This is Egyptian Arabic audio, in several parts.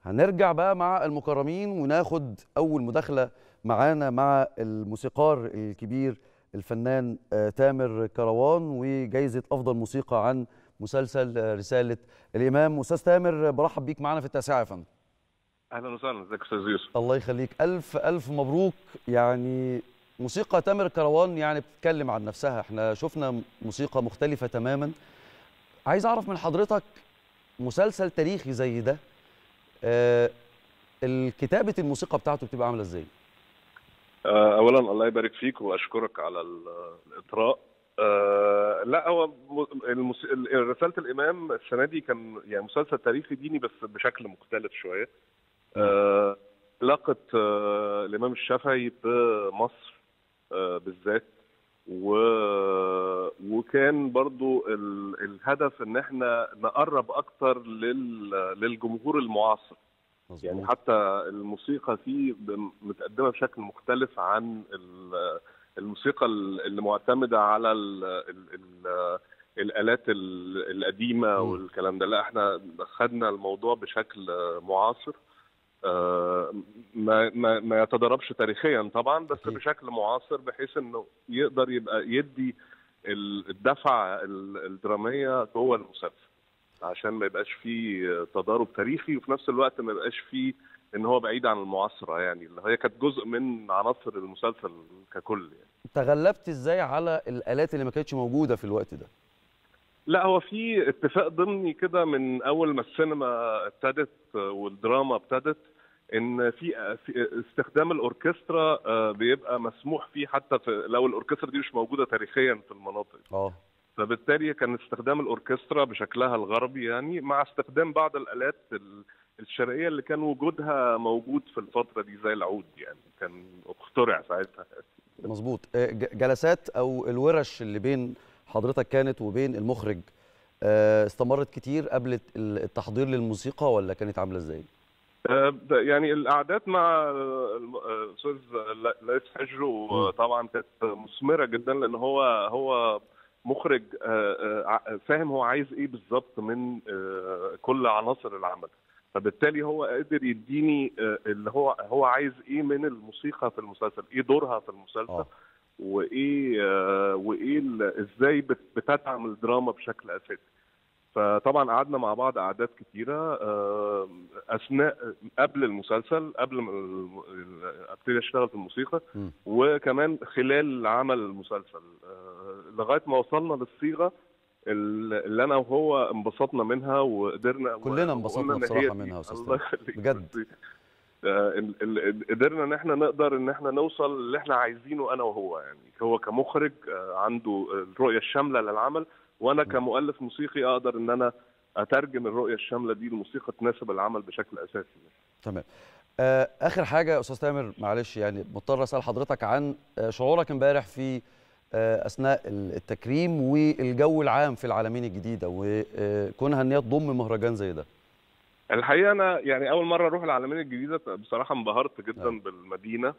هنرجع بقى مع المكرمين وناخد اول مداخله معانا مع الموسيقار الكبير الفنان آه، تامر كروان وجائزه افضل موسيقى عن مسلسل آه، رساله الامام استاذ تامر برحب بيك معانا في التاسعه يا فندم اهلا وسهلا ازيك يا استاذ يوسف الله يخليك الف الف مبروك يعني موسيقى تامر كروان يعني بتتكلم عن نفسها احنا شفنا موسيقى مختلفه تماما عايز اعرف من حضرتك مسلسل تاريخي زي ده آه الكتابه الموسيقى بتاعته بتبقى عامله ازاي آه، اولا الله يبارك فيك واشكرك على ال- الاطراء آه، لا هو م- المس... ال- رساله الامام السنه دي كان يعني مسلسل تاريخي ديني بس بشكل مختلف شويه آه، علاقه آه، الامام الشافعي بمصر آه، بالذات و... وكان برضو ال... الهدف ان احنا نقرب اكتر لل... للجمهور المعاصر يعني مظبوط. حتى الموسيقى فيه ب- متقدمه بشكل مختلف عن ال- الموسيقى ال- اللي معتمده على ال ال ال الالات ال- القديمه مم. والكلام ده لا احنا خدنا الموضوع بشكل معاصر آه، ما ما ما يتضربش تاريخيا طبعا بس أكيد. بشكل معاصر بحيث انه يقدر يبقى يدي ال- الدفعه ال- الدراميه جوه المسلسل عشان ما يبقاش فيه تضارب تاريخي وفي نفس الوقت ما يبقاش فيه ان هو بعيد عن المعاصره يعني اللي هي كانت جزء من عناصر المسلسل ككل يعني. تغلبت ازاي على الالات اللي ما كانتش موجوده في الوقت ده لا هو في اتفاق ضمني كده من اول ما السينما ابتدت والدراما ابتدت ان في في استخدام الاوركسترا آه، بيبقى مسموح فيه حتى في لو الاوركسترا دي مش موجوده تاريخيا في المناطق اه فبالتالي كان استخدام الاوركسترا بشكلها الغربي يعني مع استخدام بعض الالات ال- الشرقيه اللي كان وجودها موجود في الفتره دي زي العود يعني كان اخترع ساعتها مظبوط آه، ج- جلسات او الورش اللي بين حضرتك كانت وبين المخرج آه، استمرت كتير قبل الت- التحضير للموسيقى ولا كانت عامله ازاي آه، ب- يعني القعدات مع آه، الم- آه، الاستاذ ل- ليث حجرو آه، طبعا كانت مثمره جدا لان هو هو مخرج آه، آه، ع- فاهم هو عايز ايه بالظبط من آه، كل عناصر العمل فبالتالي هو قادر يديني آه، اللي هو هو عايز ايه من الموسيقى في المسلسل ايه دورها في المسلسل اه وايه آه، وايه ال- ازاي بت- بتدعم الدراما بشكل اساسي فطبعا قعدنا مع بعض قعدات كتيره آه، اثناء قبل المسلسل قبل ما الم- ال- ابتدي اشتغل في الموسيقى مم. وكمان خلال عمل المسلسل آه، لغايه ما وصلنا للصيغه ال- اللي انا وهو انبسطنا منها وقدرنا كلنا وقلنا انبسطنا إن بصراحة هي دي. منها يا أستاذ الله تامر. يخليك. بجد. آه، ال- ال- قدرنا ان احنا نقدر ان احنا نوصل اللي احنا عايزينه انا وهو يعني هو كمخرج آه، عنده الرؤيه الشامله للعمل وانا كمؤلف موسيقي اقدر ان انا اترجم الرؤيه الشامله دي لموسيقى تناسب العمل بشكل اساسي تمام آه، اخر حاجه يا استاذ تامر معلش يعني مضطر اسال حضرتك عن آه، شعورك امبارح في آه، اثناء التكريم والجو العام في العالمين الجديده وكونها ان هي تضم مهرجان زي ده الحقيقه انا يعني اول مره اروح العالمين الجديده بصراحه انبهرت جدا نعم. بالمدينه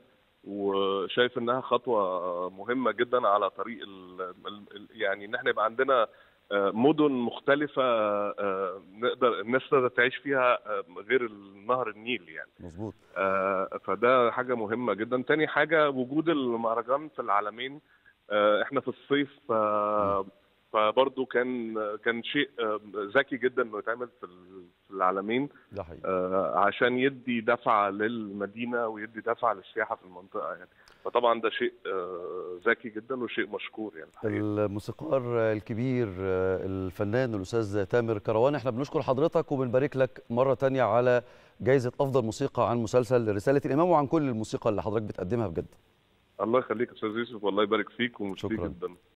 وشايف انها خطوه مهمه جدا على طريق ال ال يعني ان احنا يبقى عندنا آه، مدن مختلفه آه، نقدر الناس تقدر تعيش فيها آه، غير نهر النيل يعني مظبوط آه، فده حاجه مهمه جدا تاني حاجه وجود المهرجان في العالمين آه، احنا في الصيف آه، فبرضه كان كان شيء آه، ذكي جدا انه يتعمل في ال- في العالمين ده حقيقي آه، عشان يدي دفعه للمدينه ويدي دفعه للسياحه في المنطقه يعني فطبعا ده شيء آه، ذكي جدا وشيء مشكور يعني الحقيقة. الموسيقار الكبير آه، الفنان الاستاذ تامر كروان احنا بنشكر حضرتك وبنبارك لك مره تانية على جائزه افضل موسيقى عن مسلسل رساله الامام وعن كل الموسيقى اللي حضرتك بتقدمها بجد الله يخليك يا استاذ يوسف والله يبارك فيك ومشكور شكراً. جدا